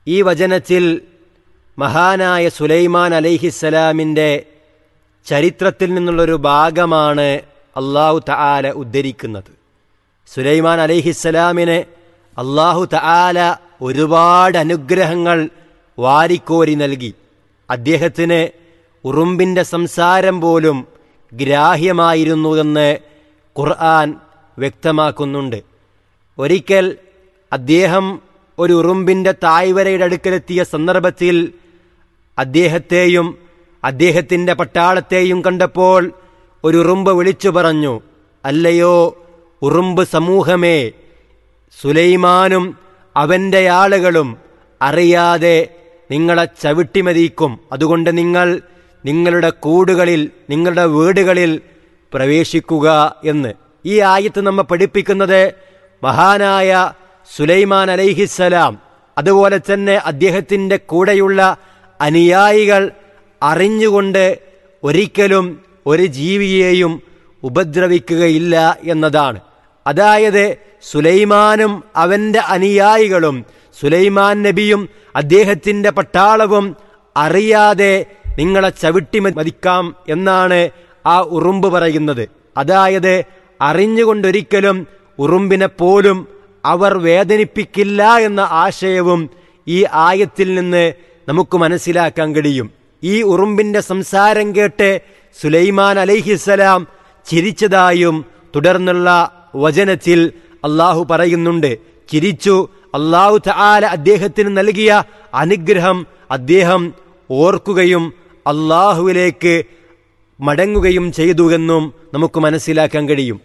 ഈ വചനത്തിൽ മഹാനായ സുലൈമാൻ അലൈഹിസ്സലാമിൻ്റെ ചരിത്രത്തിൽ നിന്നുള്ളൊരു ഭാഗമാണ് അള്ളാഹു തആല ഉദ്ധരിക്കുന്നത് സുലൈമാൻ അലൈഹിസ്സലാമിന് അള്ളാഹു തആല ഒരുപാട് അനുഗ്രഹങ്ങൾ വാരിക്കോരി നൽകി അദ്ദേഹത്തിന് ഉറുമ്പിൻ്റെ സംസാരം പോലും ഗ്രാഹ്യമായിരുന്നുവെന്ന് ഖുർആൻ വ്യക്തമാക്കുന്നുണ്ട് ഒരിക്കൽ അദ്ദേഹം ഒരു ഉറുമ്പിൻ്റെ തായ്വരയുടെ അടുക്കലെത്തിയ സന്ദർഭത്തിൽ അദ്ദേഹത്തെയും അദ്ദേഹത്തിൻ്റെ പട്ടാളത്തെയും കണ്ടപ്പോൾ ഒരു ഉറുമ്പ് വിളിച്ചു പറഞ്ഞു അല്ലയോ ഉറുമ്പ് സമൂഹമേ സുലൈമാനും അവൻ്റെ ആളുകളും അറിയാതെ നിങ്ങളെ ചവിട്ടിമതിക്കും അതുകൊണ്ട് നിങ്ങൾ നിങ്ങളുടെ കൂടുകളിൽ നിങ്ങളുടെ വീടുകളിൽ പ്രവേശിക്കുക എന്ന് ഈ ആയത്ത് നമ്മെ പഠിപ്പിക്കുന്നത് മഹാനായ സുലൈമാൻ അലൈഹിസ്സലാം അതുപോലെ തന്നെ അദ്ദേഹത്തിൻ്റെ കൂടെയുള്ള അനുയായികൾ അറിഞ്ഞുകൊണ്ട് ഒരിക്കലും ഒരു ജീവിയെയും ഉപദ്രവിക്കുകയില്ല എന്നതാണ് അതായത് സുലൈമാനും അവൻ്റെ അനുയായികളും സുലൈമാൻ നബിയും അദ്ദേഹത്തിൻ്റെ പട്ടാളവും അറിയാതെ നിങ്ങളെ ചവിട്ടി മതിക്കാം എന്നാണ് ആ ഉറുമ്പ് പറയുന്നത് അതായത് അറിഞ്ഞുകൊണ്ടൊരിക്കലും ഉറുമ്പിനെ പോലും അവർ വേദനിപ്പിക്കില്ല എന്ന ആശയവും ഈ ആയത്തിൽ നിന്ന് നമുക്ക് മനസ്സിലാക്കാൻ കഴിയും ഈ ഉറുമ്പിന്റെ സംസാരം കേട്ട് സുലൈമാൻ അലൈഹിസലാം ചിരിച്ചതായും തുടർന്നുള്ള വചനത്തിൽ അള്ളാഹു പറയുന്നുണ്ട് ചിരിച്ചു അള്ളാഹു തആല അദ്ദേഹത്തിന് നൽകിയ അനുഗ്രഹം അദ്ദേഹം ഓർക്കുകയും അള്ളാഹുവിലേക്ക് മടങ്ങുകയും ചെയ്തുവെന്നും നമുക്ക് മനസ്സിലാക്കാൻ കഴിയും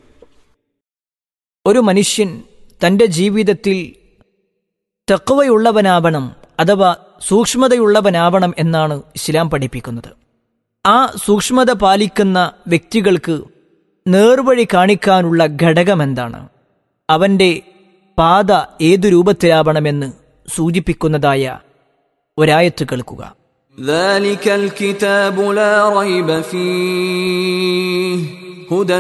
ഒരു മനുഷ്യൻ തന്റെ ജീവിതത്തിൽ തെക്കുവയുള്ളവനാവണം അഥവാ സൂക്ഷ്മതയുള്ളവനാവണം എന്നാണ് ഇസ്ലാം പഠിപ്പിക്കുന്നത് ആ സൂക്ഷ്മത പാലിക്കുന്ന വ്യക്തികൾക്ക് നേർവഴി കാണിക്കാനുള്ള ഘടകം എന്താണ് അവന്റെ പാത ഏതു രൂപത്തിലാവണമെന്ന് സൂചിപ്പിക്കുന്നതായ ഒരായത്ത് കേൾക്കുക ذلك الكتاب لا ريب فيه هدى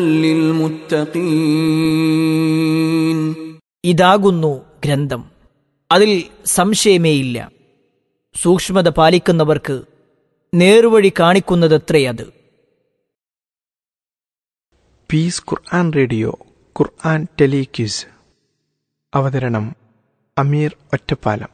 للمتقين ഇതാകുന്നു ഗ്രന്ഥം അതിൽ സംശയമേയില്ല സൂക്ഷ്മത പാലിക്കുന്നവർക്ക് നേർവഴി കാണിക്കുന്നതത്രയത് piece Quran radio Quran telequiz അവതരണം Ameer Ottapalam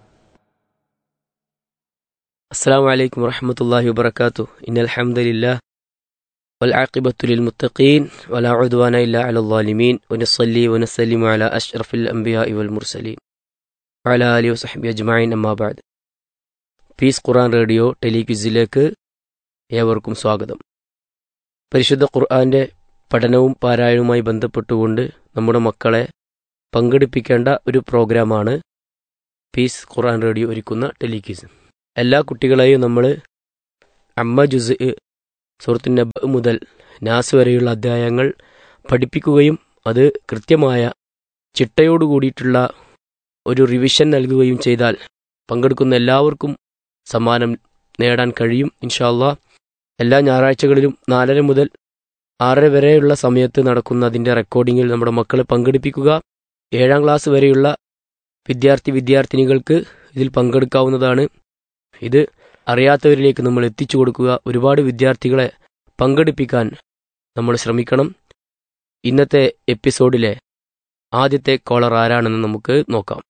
السلام عليكم ورحمة الله وبركاته إن الحمد لله والعاقبة للمتقين ولا عدوان إلا على الظالمين ونصلي ونسلم على أشرف الأنبياء والمرسلين وعلى آله وصحبه أجمعين أما بعد peace Quran radio ടെലിക്വിസിലേക്ക് ഏവർക്കും സ്വാഗതം പരിശുദ്ധ ഖുർആന്റെ പഠനവും പാരായണവുമായി ബന്ധപ്പെട്ടുകൊണ്ട് നമ്മുടെ മക്കളെ പങ്കെടുപ്പിക്കേണ്ട ഒരു പ്രോഗ്രാമാണ് പീസ് ഖുർആൻ റേഡിയോ ഒരുക്കുന്ന ടെലിക്വിസ് എല്ലാ കുട്ടികളെയും നമ്മൾ അമ്മ ജുസ് സുഹൃത്തു നബ് മുതൽ നാസ് വരെയുള്ള അധ്യായങ്ങൾ പഠിപ്പിക്കുകയും അത് കൃത്യമായ ചിട്ടയോട് കൂടിയിട്ടുള്ള ഒരു റിവിഷൻ നൽകുകയും ചെയ്താൽ പങ്കെടുക്കുന്ന എല്ലാവർക്കും സമ്മാനം നേടാൻ കഴിയും ഇൻഷാല്ല എല്ലാ ഞായറാഴ്ചകളിലും നാലര മുതൽ ആറര വരെയുള്ള സമയത്ത് നടക്കുന്ന അതിൻ്റെ റെക്കോർഡിങ്ങിൽ നമ്മുടെ മക്കളെ പങ്കെടുപ്പിക്കുക ഏഴാം ക്ലാസ് വരെയുള്ള വിദ്യാർത്ഥി വിദ്യാർത്ഥിനികൾക്ക് ഇതിൽ പങ്കെടുക്കാവുന്നതാണ് ഇത് അറിയാത്തവരിലേക്ക് നമ്മൾ എത്തിച്ചു കൊടുക്കുക ഒരുപാട് വിദ്യാർത്ഥികളെ പങ്കെടുപ്പിക്കാൻ നമ്മൾ ശ്രമിക്കണം ഇന്നത്തെ എപ്പിസോഡിലെ ആദ്യത്തെ കോളർ ആരാണെന്ന് നമുക്ക് നോക്കാം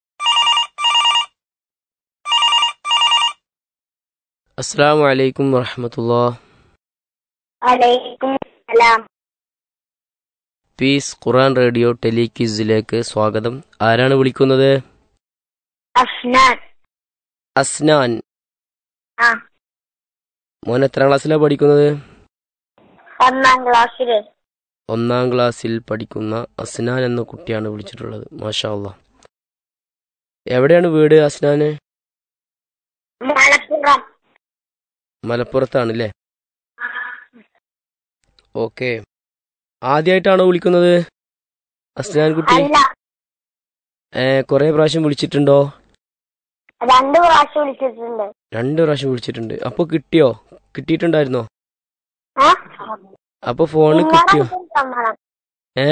അസ്സാം വലൈക്കും വറഹമത്തുള്ള വലൈക്കും സലാം പീസ് ഖുറാൻ റേഡിയോ ടെലിക്വിസിലേക്ക് സ്വാഗതം ആരാണ് വിളിക്കുന്നത് അഫ്നാൻ അസ്നാൻ ആ മോൻ എത്രാം ക്ലാസ്സിലാണ് പഠിക്കുന്നത് ഒന്നാം ക്ലാസ്സില് ഒന്നാം ക്ലാസ്സിൽ പഠിക്കുന്ന അസ്നാൻ എന്ന കുട്ടിയാണ് വിളിച്ചിട്ടുള്ളത് മാഷാ അല്ലാ എവിടെയാണ് വീട് അസ്നാന് മലപ്പുറം മലപ്പുറത്താണല്ലേ ഓക്കെ ആദ്യമായിട്ടാണോ വിളിക്കുന്നത് അസ്നാൻ കുട്ടി അല്ല ഏ കുറെ പ്രാവശ്യം വിളിച്ചിട്ടുണ്ടോ രണ്ടു പ്രാവശ്യം വിളിച്ചിട്ടുണ്ട് രണ്ട് പ്രാവശ്യം വിളിച്ചിട്ടുണ്ട് അപ്പൊ കിട്ടിയോ കിട്ടിയിട്ടുണ്ടായിരുന്നോ ഏ? അപ്പൊ ഫോണ് കിട്ടിയോ നിങ്ങളെ സമ്മാനം ഏ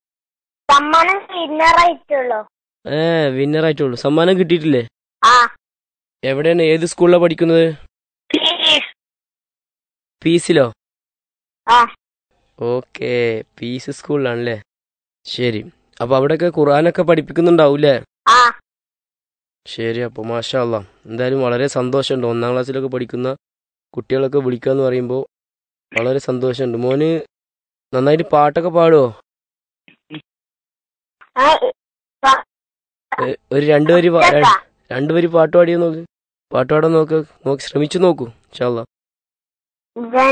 സമ്മാനം വിന്നറായിട്ടുള്ളൂ ഏ വിന്നറായിട്ടുള്ളൂ സമ്മാനം കിട്ടിയിട്ടില്ലേ ആ എവിടെയാണ് ഏത് സ്കൂളിലാണ് പഠിക്കുന്നത് പീസിലോ ആ ഓക്കെ പീസ് സ്കൂളിലാണല്ലേ ശരി അപ്പൊ അവിടെയൊക്കെ ഖുർആനൊക്കെ പഠിപ്പിക്കുന്നുണ്ടാവൂലേ ആ ശരി അപ്പോൾ മാഷാ അല്ലാ എന്തായാലും വളരെ സന്തോഷമുണ്ട് ഒന്നാം ക്ലാസ്സിലൊക്കെ പഠിക്കുന്ന കുട്ടികളൊക്കെ വിളിക്കുക എന്ന് പറയുമ്പോൾ വളരെ സന്തോഷമുണ്ട് മോന് നന്നായിട്ട് പാട്ടൊക്കെ പാടുമോ ആ, എ- ഒരു രണ്ടുപേര് പാ- കേട്ടാ? രണ്ടുപേര് പാട്ട് പാടിയോ നോക്ക് പാട്ട് പാടാൻ നോക്ക് നോക്ക് ശ്രമിച്ചു നോക്കൂ ഇൻഷാ അല്ലാ ജൻ